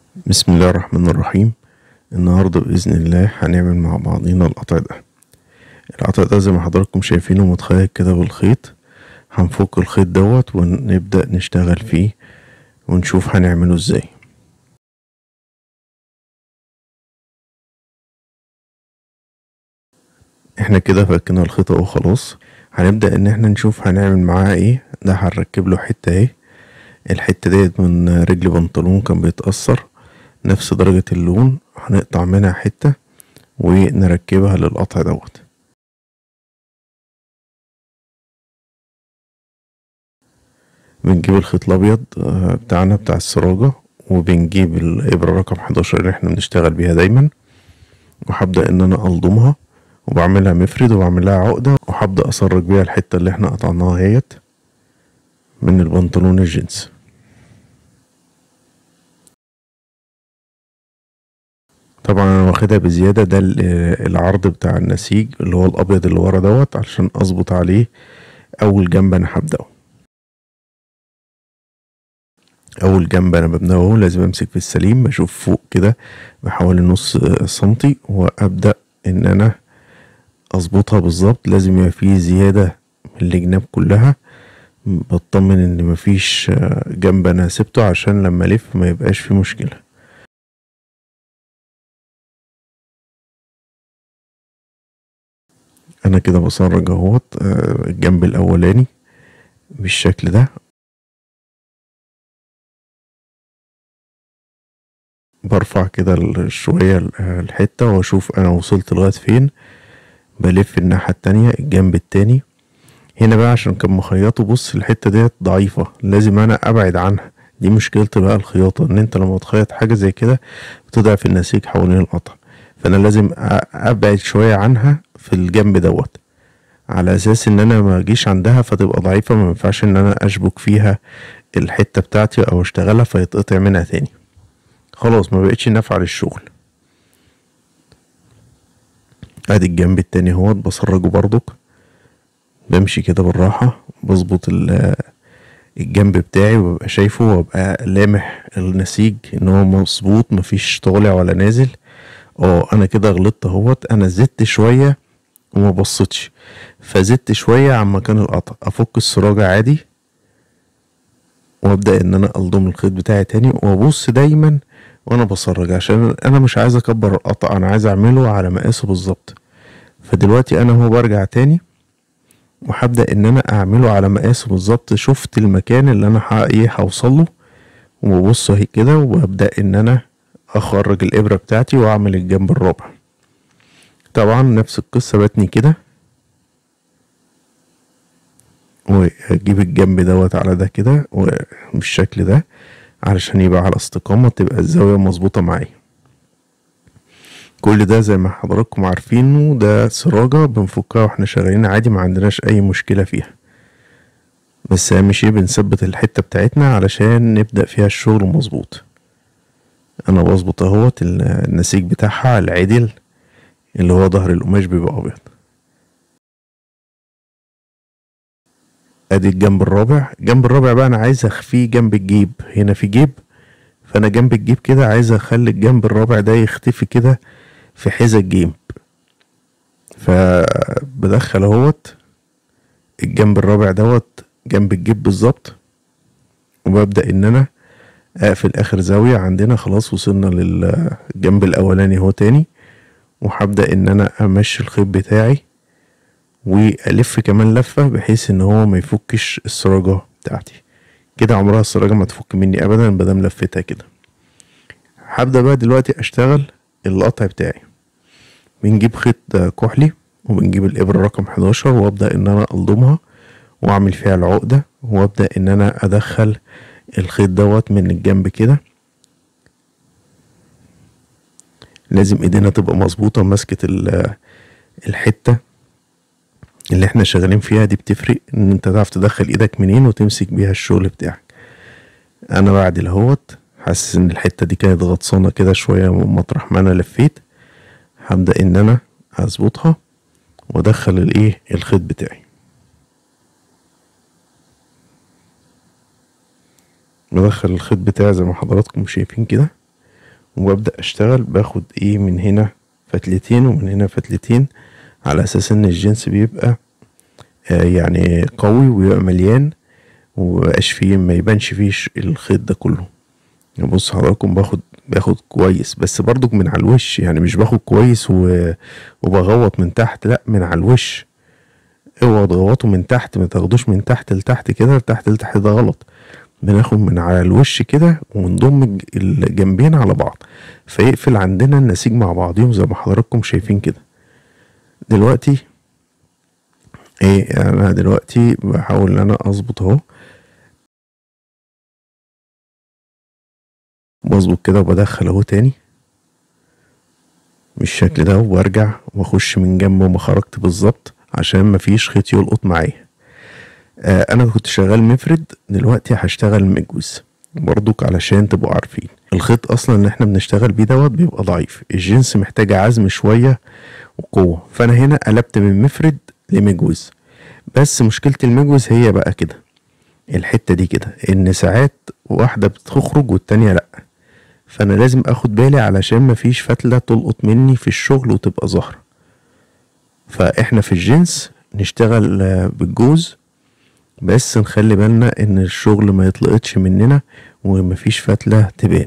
بسم الله الرحمن الرحيم النهاردة بإذن الله هنعمل مع بعضينا القطع ده القطع ده زي ما حضراتكم شايفينه متخيط كده بالخيط هنفك الخيط دوت ونبدأ نشتغل فيه ونشوف هنعمله ازاي احنا كده فكنا الخيط اهو خلاص هنبدأ ان احنا نشوف هنعمل معاه ايه ده هنركب له حتة اهي الحتة ديت من رجل بنطلون كان بيتأثر نفس درجة اللون هنقطع منها حتة ونركبها للقطع دوت بنجيب الخيط الأبيض بتاعنا بتاع السراجة وبنجيب الإبرة رقم 11 اللي احنا بنشتغل بيها دايما وهبدأ إن أنا ألضمها وبعملها مفرد وبعملها عقدة وهبدأ أسرج بيها الحتة اللي احنا قطعناها اهيت من البنطلون الجينز طبعا انا واخدها بزيادة ده العرض بتاع النسيج اللي هو الابيض اللي ورا دوت علشان اظبط عليه اول جنب انا هبدأه اول جنب انا ببدأه لازم امسك في السليم بشوف فوق كده بحوالي نص سنتي وابدأ ان انا اظبطها بالظبط لازم يبقى فيه زيادة من الجناب كلها بطمن ان مفيش جنب انا سبته عشان لما الف ما يبقاش فيه مشكله انا كده بسرج اهوت الجنب الاولاني بالشكل ده برفع كده شوية الحتة واشوف انا وصلت لغاية فين بلف الناحية التانية الجنب التاني هنا بقى عشان كان مخيطه بص الحتة ديت ضعيفة لازم انا ابعد عنها دي مشكلة بقى الخياطة ان انت لما تخيط حاجة زي كده بتضعف النسيج حوالين القطع فانا لازم ابعد شوية عنها في الجنب دوت على اساس ان انا ما اجيش عندها فتبقى ضعيفة ما ينفعش ان انا اشبك فيها الحتة بتاعتي او اشتغلها فيتقطع منها تاني خلاص ما بقتش نافعة للشغل ادي الجنب التاني اهوت بسرجه برضك بمشي كده بالراحة بظبط الجنب بتاعي وببقى شايفه وابقى لامح النسيج ان هو مظبوط مفيش طالع ولا نازل اه انا كده غلطت اهوت انا زدت شوية وما بصيتش فزدت شوية عن مكان القطع افك السراجة عادي وابدأ ان انا الضم الخيط بتاعي تاني وابص دايما وانا بسرج عشان انا مش عايز اكبر القطع انا عايز اعمله على مقاسه بالظبط فدلوقتي انا هو برجع تاني وهبدأ ان انا اعمله على مقاسه بالظبط شفت المكان اللي انا ايه هوصله وببص اهي كده وابدأ ان انا اخرج الابرة بتاعتي واعمل الجنب الرابع طبعا نفس القصة بتني كده واجيب الجنب دوت على ده كده بالشكل ده علشان يبقى على استقامة تبقى الزاوية مظبوطة معايا كل ده زي ما حضراتكم عارفينه ده سراجة بنفكها واحنا شغالين عادي ما عندناش اي مشكلة فيها بس اهم شي بنثبت الحتة بتاعتنا علشان نبدأ فيها الشغل مظبوط انا بظبط اهوت النسيج بتاعها العدل اللي هو ظهر القماش بيبقى ابيض ادي الجنب الرابع الجنب الرابع بقى انا عايز اخفيه جنب الجيب هنا في جيب فانا جنب الجيب كده عايز اخلي الجنب الرابع ده يختفي كده في حذا الجيب فبدخل اهوت الجنب الرابع دوت جنب الجيب بالظبط وببدأ ان انا اقفل اخر زاوية عندنا خلاص وصلنا للجنب الاولاني اهو تاني وهبدأ ان انا امشي الخيط بتاعي والف كمان لفة بحيث ان هو ما يفكش السراجة بتاعتي كده عمرها السراجة ما تفك مني ابدا مادام لفتها كده هبدأ بقى دلوقتي اشتغل القطع بتاعي بنجيب خيط كحلي وبنجيب الابرة رقم 11 وابدأ ان انا الضمها واعمل فيها العقدة وابدأ ان انا ادخل الخيط دوت من الجنب كده لازم ايدينا تبقى مظبوطة ماسكة الحتة اللي احنا شغالين فيها دي بتفرق ان انت تعرف تدخل ايدك منين وتمسك بيها الشغل بتاعك انا بعد الهوت حاسس ان الحتة دي كانت غطسانة كده شوية من مطرح ما انا لفيت هبدأ ان انا هظبطها وادخل الايه الخيط بتاعي بدخل الخيط بتاعي زي ما حضراتكم شايفين كده وببدأ اشتغل باخد ايه من هنا فتلتين ومن هنا فتلتين على اساس ان الجنس بيبقى آه يعني قوي ويبقى مليان ومبقاش فيه ما يبانش فيه الخيط ده كله بص حضراتكم باخد باخد كويس بس برضك من على الوش يعني مش باخد كويس و... وبغوط من تحت لا من على الوش اوعوا تغوطوا من تحت ما تاخدوش من تحت لتحت كده لتحت لتحت ده غلط بناخد من على الوش كده ونضم الجنبين على بعض فيقفل عندنا النسيج مع بعضهم زي ما حضراتكم شايفين كده دلوقتي ايه انا دلوقتي بحاول ان انا اظبط اهو بظبط كده وبدخل اهو تاني بالشكل ده وارجع واخش من جنب وما خرجت بالظبط عشان مفيش خيط يلقط معايا آه انا كنت شغال مفرد دلوقتي هشتغل مجوز برضك علشان تبقوا عارفين الخيط اصلا اللي احنا بنشتغل بيه دوت بيبقى ضعيف الجنس محتاج عزم شوية وقوة فانا هنا قلبت من مفرد لمجوز بس مشكلة المجوز هي بقى كده الحتة دي كده ان ساعات واحدة بتخرج والتانية لأ فانا لازم اخد بالي علشان مفيش فتلة تلقط مني في الشغل وتبقى ظاهرة فاحنا في الجنس نشتغل بالجوز بس نخلي بالنا ان الشغل ما يطلقتش مننا ومفيش فتلة تبان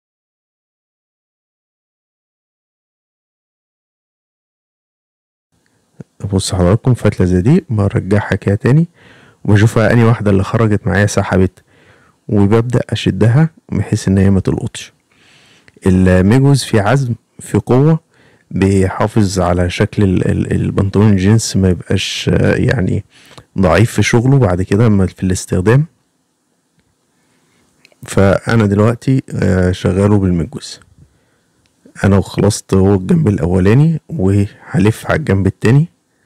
بص حضراتكم فتلة زي دي برجعها كده تاني وبشوفها اني واحدة اللي خرجت معايا سحبت وببدأ اشدها بحيث ان هي ما تلقطش الميجوز في عزم في قوة بيحافظ على شكل البنطلون الجينز ما يبقاش يعني ضعيف في شغله بعد كده في الاستخدام فانا دلوقتي شغاله بالمجوز انا خلصت هو الجنب الاولاني وهلف على الجنب التاني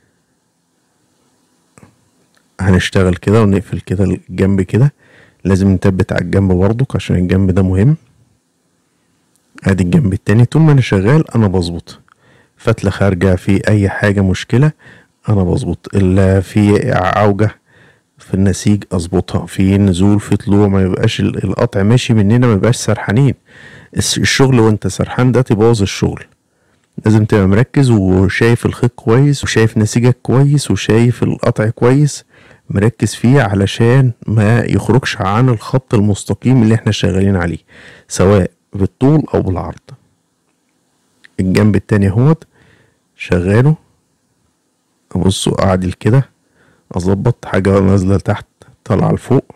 هنشتغل كده ونقفل كده الجنب كده لازم نثبت على الجنب برضك عشان الجنب ده مهم ادي الجنب التاني طول ما انا شغال انا بظبط فتلة خارجة في اي حاجة مشكلة انا بظبط اللي في عوجة في النسيج اظبطها في نزول في طلوع ما يبقاش القطع ماشي مننا ما يبقاش سرحانين الشغل وانت سرحان ده تبوظ الشغل لازم تبقى مركز وشايف الخيط كويس وشايف نسيجك كويس وشايف القطع كويس مركز فيه علشان ما يخرجش عن الخط المستقيم اللي احنا شغالين عليه سواء بالطول او بالعرض الجنب التاني اهوت شغاله ابصوا اعدل كده اظبط حاجة نازلة لتحت طالعة لفوق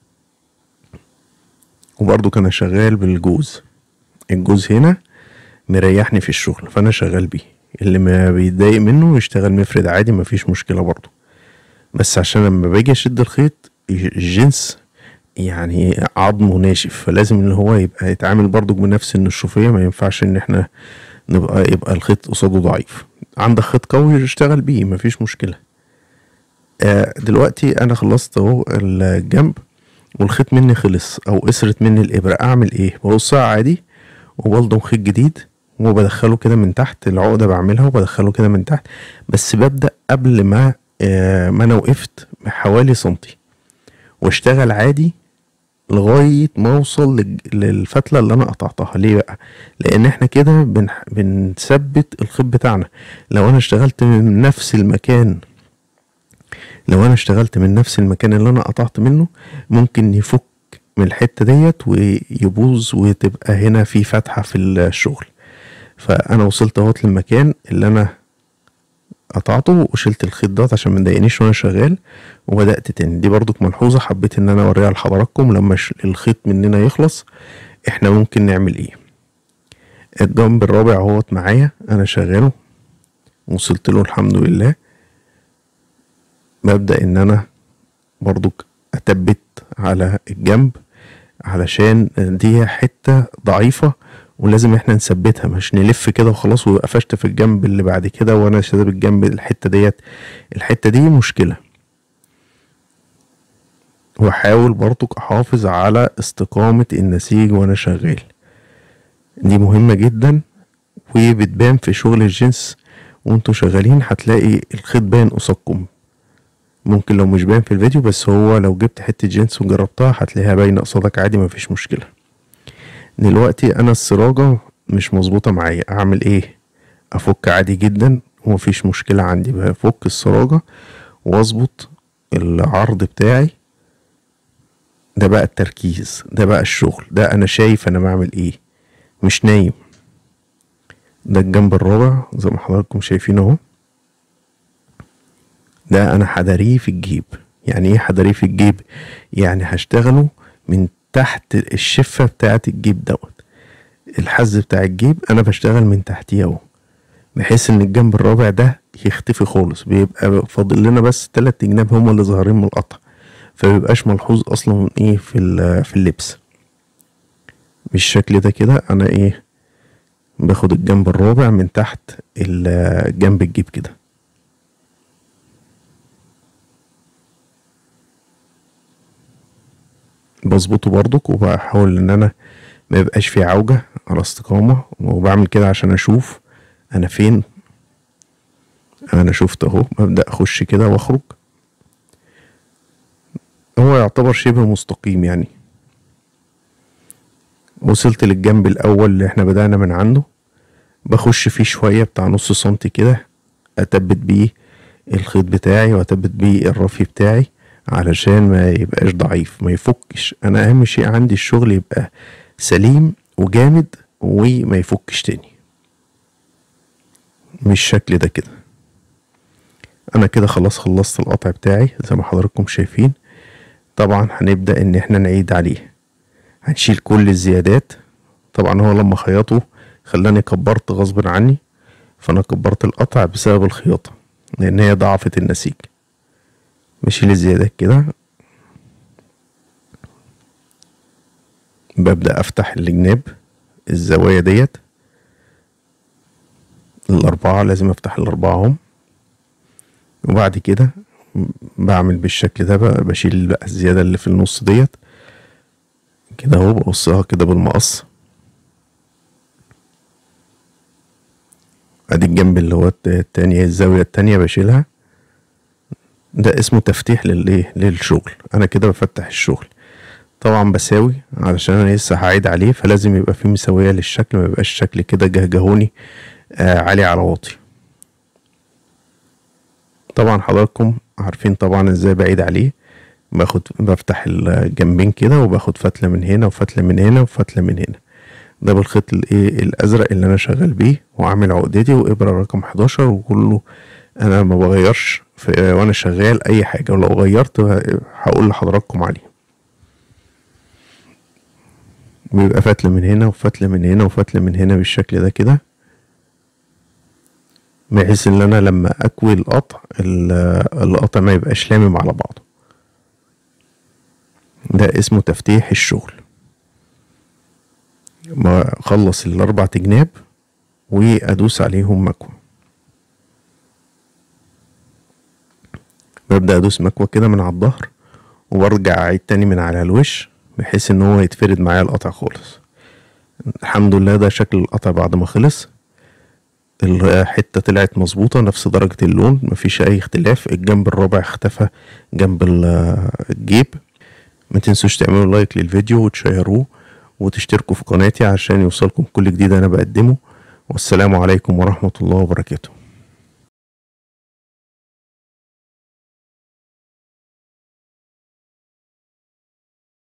وبرضو كان شغال بالجوز الجوز هنا مريحني في الشغل فانا شغال بيه اللي ما بيتضايق منه يشتغل مفرد عادي مفيش مشكلة برضو بس عشان لما باجي اشد الخيط الجنس يعني عظمه ناشف فلازم ان هو يبقى يتعامل برضو بنفس النشوفية ما ينفعش ان احنا نبقى يبقى الخيط قصاده ضعيف عندك خيط قوي اشتغل بيه مفيش مشكلة آه دلوقتي انا خلصت اهو الجنب والخيط مني خلص او قصرت مني الابرة اعمل ايه ببصها عادي وبلضم خيط جديد وبدخله كده من تحت العقدة بعملها وبدخله كده من تحت بس ببدأ قبل ما آه ما انا وقفت بحوالي سنتي واشتغل عادي لغاية ما اوصل للفتلة اللي انا قطعتها ليه بقى لان احنا كده بن... بنثبت الخيط بتاعنا لو انا اشتغلت من نفس المكان لو انا اشتغلت من نفس المكان اللي انا قطعت منه ممكن يفك من الحتة ديت ويبوظ وتبقى هنا في فتحة في الشغل فانا وصلت اهوت للمكان اللي انا قطعته وشلت الخيط دوت عشان ما يضايقنيش وانا شغال وبدات تاني دي برضك ملحوظه حبيت ان انا اوريها لحضراتكم لما الخيط مننا يخلص احنا ممكن نعمل ايه الجنب الرابع اهوت معايا انا شغاله وصلت له الحمد لله ببدا ان انا برضك اثبت على الجنب علشان دي حته ضعيفه ولازم احنا نثبتها مش نلف كده وخلاص ويبقى فشت في الجنب اللي بعد كده وانا شادد الجنب الحته ديت الحته دي مشكله واحاول برضك احافظ على استقامه النسيج وانا شغال دي مهمه جدا وبتبان في شغل الجنس وانتوا شغالين هتلاقي الخيط باين قصادكم ممكن لو مش باين في الفيديو بس هو لو جبت حته جنس وجربتها هتلاقيها باينه قصادك عادي مفيش مشكله دلوقتي انا السراجة مش مظبوطة معايا اعمل ايه افك عادي جدا ومفيش مشكلة عندي بفك السراجة واظبط العرض بتاعي ده بقى التركيز ده بقى الشغل ده انا شايف انا بعمل ايه مش نايم ده الجنب الرابع زي ما حضراتكم شايفين اهو ده انا حداريه في الجيب يعني ايه حداريه في الجيب يعني هشتغله من تحت الشفة بتاعة الجيب دوت الحز بتاع الجيب انا بشتغل من تحتيه اهو بحيث ان الجنب الرابع ده يختفي خالص بيبقى فاضل لنا بس تلات جناب هما اللي ظاهرين من القطع فمبيبقاش ملحوظ اصلا ايه في في اللبس بالشكل ده كده انا ايه باخد الجنب الرابع من تحت جنب الجيب كده بظبطه برضك وبحاول ان انا ما يبقاش فيه عوجة على استقامة وبعمل كده عشان اشوف انا فين انا شفت اهو ببدأ اخش كده واخرج هو يعتبر شبه مستقيم يعني وصلت للجنب الاول اللي احنا بدأنا من عنده بخش فيه شوية بتاع نص سنتي كده اتبت بيه الخيط بتاعي واتبت بيه الرفي بتاعي علشان ما يبقاش ضعيف ما يفكش انا اهم شيء عندي الشغل يبقى سليم وجامد وما يفكش تاني مش الشكل ده كده انا كده خلاص خلصت القطع بتاعي زي ما حضراتكم شايفين طبعا هنبدأ ان احنا نعيد عليه هنشيل كل الزيادات طبعا هو لما خيطه خلاني كبرت غصب عني فانا كبرت القطع بسبب الخياطة لان هي ضعفت النسيج بشيل الزيادات كده ببدأ افتح الجناب الزوايا ديت الأربعة لازم أفتح الأربعة هم وبعد كده بعمل بالشكل ده بقى بشيل بقى الزيادة اللي في النص ديت كده اهو بقصها كده بالمقص ادي الجنب اللي هو التانية الزاوية التانية بشيلها ده اسمه تفتيح للايه للشغل انا كده بفتح الشغل طبعا بساوي علشان انا لسه هعيد عليه فلازم يبقى فيه مساوية للشكل ما يبقاش الشكل كده جهجهوني آه عالي على واطي طبعا حضراتكم عارفين طبعا ازاي بعيد عليه باخد بفتح الجنبين كده وباخد فتلة من هنا وفتلة من هنا وفتلة من هنا ده بالخيط الايه الازرق اللي انا شغال بيه وعامل عقدتي وابرة رقم 11 وكله انا ما بغيرش وانا شغال اي حاجة ولو غيرت هقول لحضراتكم عليه بيبقى فتلة من هنا وفتلة من هنا وفتلة من هنا بالشكل ده كده بحيث ان انا لما اكوي القطع القطع ما يبقاش لامم على بعضه ده اسمه تفتيح الشغل ما اخلص الاربع جناب وادوس عليهم مكوى ببدأ ادوس مكوى كده من على الظهر وبرجع اعيد تاني من على الوش بحيث ان هو يتفرد معايا القطع خالص الحمد لله ده شكل القطع بعد ما خلص الحتة طلعت مظبوطة نفس درجة اللون مفيش أي اختلاف الجنب الرابع اختفى جنب الجيب ما تنسوش تعملوا لايك للفيديو وتشيروه وتشتركوا في قناتي عشان يوصلكم كل جديد أنا بقدمه والسلام عليكم ورحمة الله وبركاته